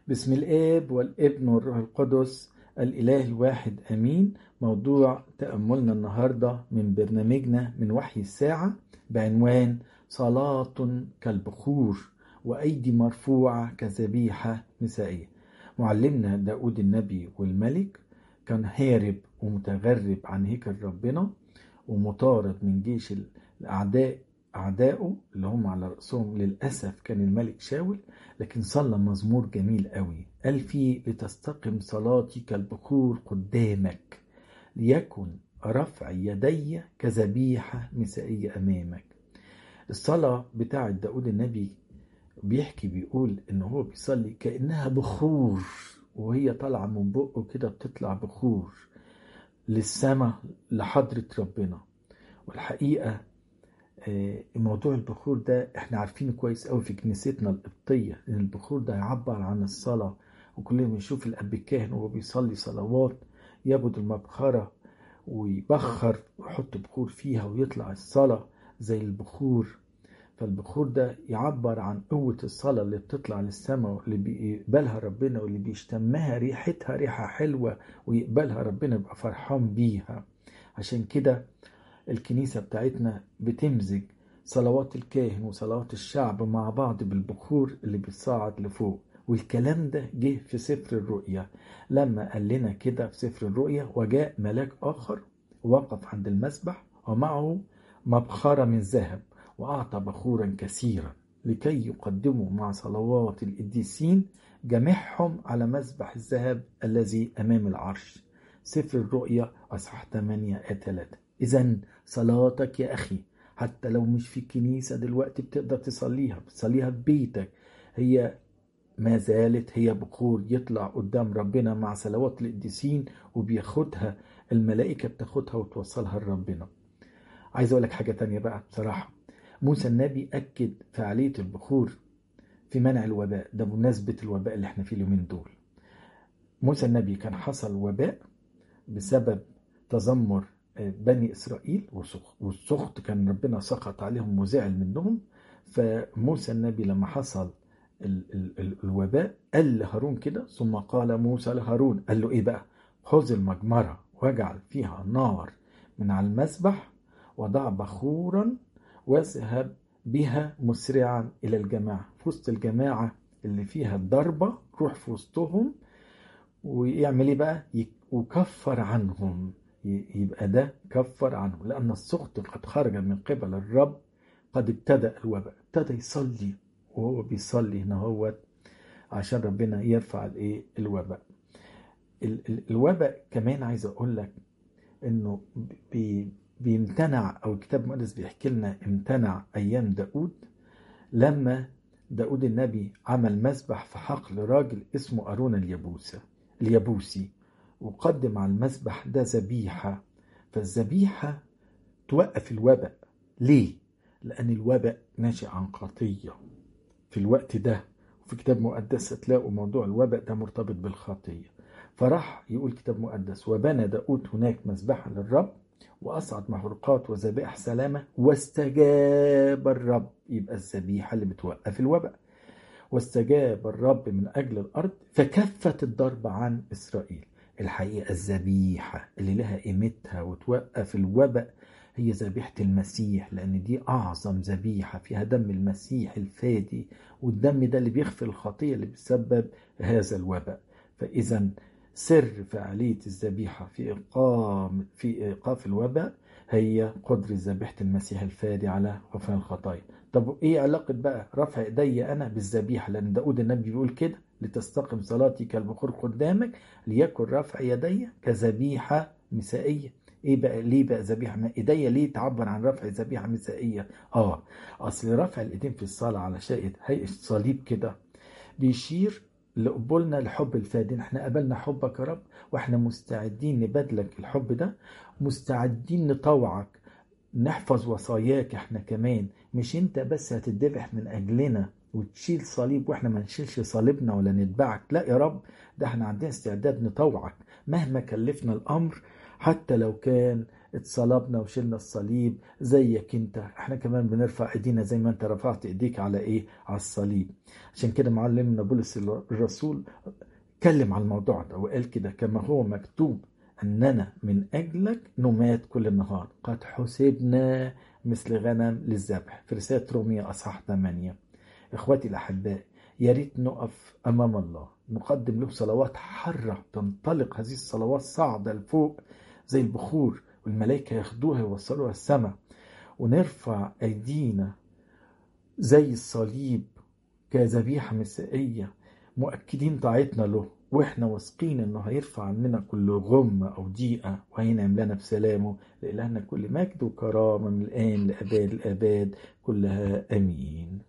بسم الآب والابن والروح القدس الإله الواحد أمين موضوع تأملنا النهاردة من برنامجنا من وحي الساعة بعنوان صلاة كالبخور وأيدي مرفوعة كذبيحة مسائية معلمنا داود النبي والملك كان هارب ومتغرب عن هيكل ربنا ومطارد من جيش الأعداء أعدائه اللي هم على رأسهم للأسف كان الملك شاول لكن صلى مزمور جميل قوي قال فيه لتستقم صلاتي كالبخور قدامك ليكن رفع يدي كذبيحة مسائية أمامك الصلاة بتاعة داود النبي بيحكي بيقول إن هو بيصلي كأنها بخور وهي طالعة من بقه كده بتطلع بخور للسماء لحضرة ربنا والحقيقة موضوع البخور ده احنا عارفينه كويس قوي في كنيستنا القبطية ان البخور ده يعبر عن الصلاة وكلنا بنشوف الاب الكاهن وهو بيصلي صلوات يبد المبخرة ويبخر ويحط بخور فيها ويطلع الصلاة زي البخور فالبخور ده يعبر عن قوة الصلاة اللي بتطلع للسماء واللي بيقبلها ربنا واللي بيشتمها ريحتها ريحة حلوة ويقبلها ربنا يبقى فرحان بيها عشان كده الكنيسة بتاعتنا بتمزج صلوات الكاهن وصلوات الشعب مع بعض بالبخور اللي بيتصاعد لفوق والكلام ده جه في سفر الرؤيا لما قال لنا كده في سفر الرؤيا وجاء ملاك آخر وقف عند المسبح ومعه مبخرة من ذهب وأعطى بخورا كثيرا لكي يقدموا مع صلوات القديسين جميعهم على مسبح الذهب الذي أمام العرش سفر الرؤيا أصحاح 8 آية 3 إذا صلاتك يا أخي حتى لو مش في الكنيسة دلوقتي بتقدر تصليها بتصليها في بيتك هي ما زالت هي بخور يطلع قدام ربنا مع صلوات القديسين وبياخدها الملائكة بتاخدها وتوصلها لربنا عايز أقول لك حاجة تانية بقى بصراحة موسى النبي أكد فعالية البخور في منع الوباء ده بمناسبة الوباء اللي احنا فيه اليومين دول موسى النبي كان حصل وباء بسبب تذمر بني إسرائيل والسخط كان ربنا سقط عليهم وزعل منهم فموسى النبي لما حصل ال ال ال الوباء قال لهارون كده ثم قال موسى لهارون قال له إيه بقى خذ المجمرة واجعل فيها نار من على المسبح وضع بخورا واذهب بها مسرعا إلى الجماعة في وسط الجماعة اللي فيها الضربة روح في وسطهم ويعمل إيه بقى وكفر عنهم يبقى ده كفر عنه لأن السخط قد خرج من قبل الرب قد ابتدأ الوباء ابتدى يصلي وهو بيصلي هنا هو عشان ربنا يرفع الايه الوباء الوباء كمان عايز اقول لك انه بي بيمتنع او الكتاب المقدس بيحكي لنا امتنع ايام داود لما داود النبي عمل مسبح في حقل راجل اسمه ارون اليبوسة اليبوسي وقدم على المسبح ده ذبيحة فالذبيحة توقف الوباء ليه؟ لأن الوباء ناشئ عن خطية في الوقت ده وفي كتاب مقدس تلاقوا موضوع الوباء ده مرتبط بالخطية فراح يقول كتاب مقدس وبنى داود هناك مسبحا للرب وأصعد محروقات وذبائح سلامة واستجاب الرب يبقى الذبيحة اللي بتوقف الوباء واستجاب الرب من أجل الأرض فكفت الضرب عن إسرائيل الحقيقة الذبيحة اللي لها قيمتها وتوقف الوباء هي ذبيحة المسيح لأن دي أعظم ذبيحة فيها دم المسيح الفادي والدم ده اللي بيغفر الخطية اللي بتسبب هذا الوباء فإذا سر فعالية الذبيحة في إقام في إيقاف الوباء هي قدر ذبيحة المسيح الفادي على غفران الخطايا طب إيه علاقة بقى رفع إيدي أنا بالذبيحة لأن داود النبي بيقول كده لتستقم صلاتي كالبخور قدامك ليكن رفع يدي كذبيحة مسائية ايه بقى ليه بقى ذبيحه ايديا ليه تعبر عن رفع ذبيحه مسائيه اه اصل رفع الايدين في الصلاه على شيء هيئه صليب كده بيشير لقبولنا لحب الفادي احنا قبلنا حبك يا رب واحنا مستعدين نبادلك الحب ده مستعدين نطوعك نحفظ وصاياك احنا كمان مش انت بس هتدبح من اجلنا وتشيل صليب واحنا ما نشيلش صليبنا ولا نتبعك لا يا رب ده احنا عندنا استعداد نطوعك مهما كلفنا الامر حتى لو كان اتصلبنا وشلنا الصليب زيك انت احنا كمان بنرفع ايدينا زي ما انت رفعت ايديك على ايه على الصليب عشان كده معلمنا بولس الرسول اتكلم على الموضوع ده وقال كده كما هو مكتوب أننا من أجلك نمات كل النهار قد حسبنا مثل غنم للذبح في رسالة رومية أصحاح 8 إخواتي الأحباء يا ريت نقف أمام الله نقدم له صلوات حرة تنطلق هذه الصلوات صاعدة لفوق زي البخور والملائكة ياخدوها يوصلوها السماء ونرفع أيدينا زي الصليب كذبيحة مسائية مؤكدين طاعتنا له واحنا واثقين انه هيرفع عننا كل غمة او ضيقة وهينعم لنا بسلامه لإلهنا كل مجد وكرامة من الآن لأباد الآباد كلها آمين